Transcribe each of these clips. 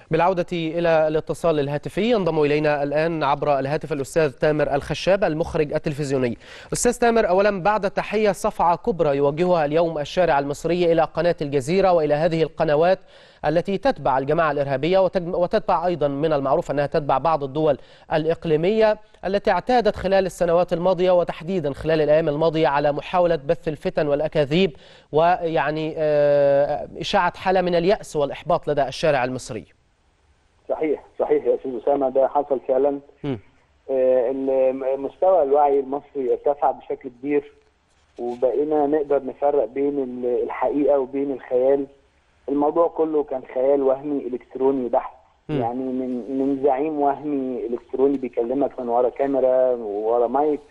بالعودة إلى الاتصال الهاتفي ينضم إلينا الآن عبر الهاتف الأستاذ تامر الخشاب المخرج التلفزيوني أستاذ تامر أولا بعد التحية صفعة كبرى يوجهها اليوم الشارع المصري إلى قناة الجزيرة وإلى هذه القنوات التي تتبع الجماعة الإرهابية وتتبع أيضا من المعروف أنها تتبع بعض الدول الإقليمية التي اعتادت خلال السنوات الماضية وتحديدا خلال الأيام الماضية على محاولة بث الفتن والأكاذيب ويعني إشاعة حالة من اليأس والإحباط لدى الشارع المصري صحيح صحيح يا استاذ اسامه ده حصل فعلا آه مستوى الوعي المصري ارتفع بشكل كبير وبقينا نقدر نفرق بين الحقيقه وبين الخيال الموضوع كله كان خيال وهمي الكتروني بحت م. يعني من من زعيم وهمي الكتروني بيكلمك من ورا كاميرا وورا مايك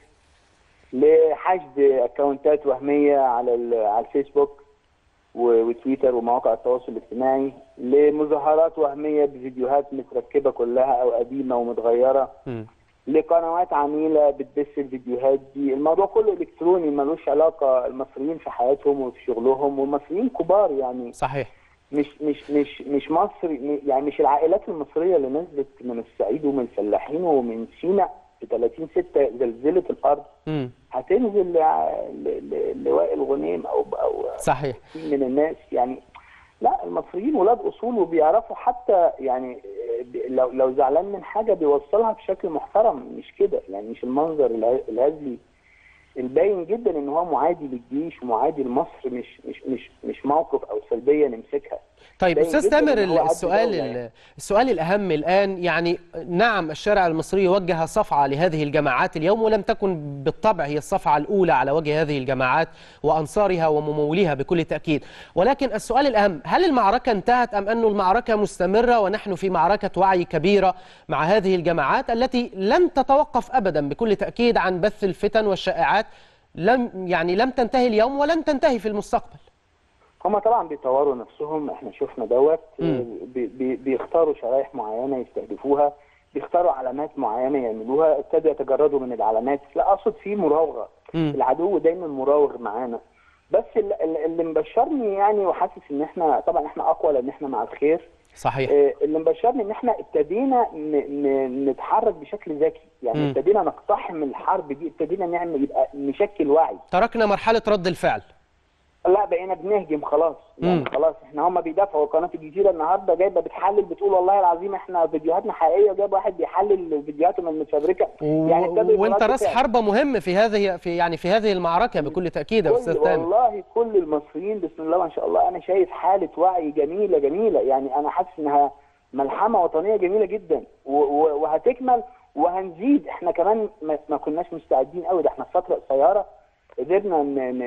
لحشد اكونتات وهميه على على الفيسبوك وتويتر ومواقع التواصل الاجتماعي لمظاهرات وهميه بفيديوهات متركبه كلها او قديمه ومتغيره م. لقنوات عميله بتبث الفيديوهات دي الموضوع كله الكتروني ملوش علاقه المصريين في حياتهم وفي شغلهم والمصريين كبار يعني صحيح مش مش مش مش مصر يعني مش العائلات المصريه اللي نزلت من الصعيد ومن الفلاحين ومن سيناء في 30 6 زلزله الارض م. هتنزل لوائل غنيم او او صحيح من الناس يعني لا المصريين ولاد اصول وبيعرفوا حتى يعني لو لو زعلان من حاجه بيوصلها بشكل محترم مش كده يعني مش المنظر الهزلي الباين جدا ان هو معادي للجيش ومعادي لمصر مش مش مش مش موقف او سلبيه نمسكها طيب استاذ تامر السؤال يعني. السؤال الاهم الان يعني نعم الشارع المصري وجه صفعه لهذه الجماعات اليوم ولم تكن بالطبع هي الصفعه الاولى على وجه هذه الجماعات وانصارها ومموليها بكل تاكيد ولكن السؤال الاهم هل المعركه انتهت ام ان المعركه مستمره ونحن في معركه وعي كبيره مع هذه الجماعات التي لن تتوقف ابدا بكل تاكيد عن بث الفتن والشائعات لم يعني لم تنتهي اليوم ولن تنتهي في المستقبل هم طبعا بيطوروا نفسهم احنا شفنا دوت بي بي بيختاروا شرائح معينه يستهدفوها بيختاروا علامات معينه يعملوها ابتدوا يتجردوا من العلامات لا اقصد في مراوغه م. العدو دايما مراوغ معانا بس اللي مبشرني يعني وحاسس ان احنا طبعا احنا اقوى لان احنا مع الخير صحيح اللي مبشرني ان احنا ابتدينا نتحرك بشكل ذكي يعني م. ابتدينا نقتحم الحرب دي ابتدينا نعمل يبقى نشكل وعي تركنا مرحله رد الفعل لا بقينا بنهجم خلاص يعني م. خلاص احنا هم بيدافعوا قناه الجزيره النهارده جايبه بتحلل بتقول والله العظيم احنا فيديوهاتنا حقيقيه وجايب واحد بيحلل فيديوهاتهم المتفبركه و... يعني وانت راس حربه مهم في هذه في يعني في هذه المعركه بكل تاكيد يا استاذ تامر والله كل المصريين بسم الله ما شاء الله انا شايف حاله وعي جميله جميله يعني انا حاسس انها ملحمه وطنيه جميله جدا و... و... وهتكمل وهنزيد احنا كمان ما كناش مستعدين قوي ده احنا في فتره قصيره قدرنا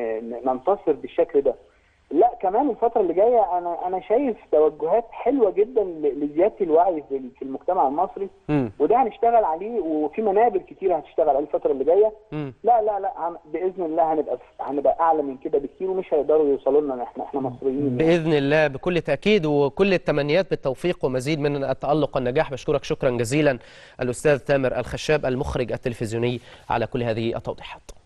ننتصر بالشكل ده لا كمان الفتره اللي جايه انا انا شايف توجهات حلوه جدا لزياده الوعي في المجتمع المصري م. وده هنشتغل عليه وفي منابر كتير هتشتغل عليه الفتره اللي جايه م. لا لا لا باذن الله هنبقى هنبقى اعلى من كده بكتير ومش هيقدروا يوصلوا لنا احنا احنا مصريين باذن الله بكل تاكيد وكل التمنيات بالتوفيق ومزيد من التالق والنجاح بشكرك شكرا جزيلا الاستاذ تامر الخشاب المخرج التلفزيوني على كل هذه التوضيحات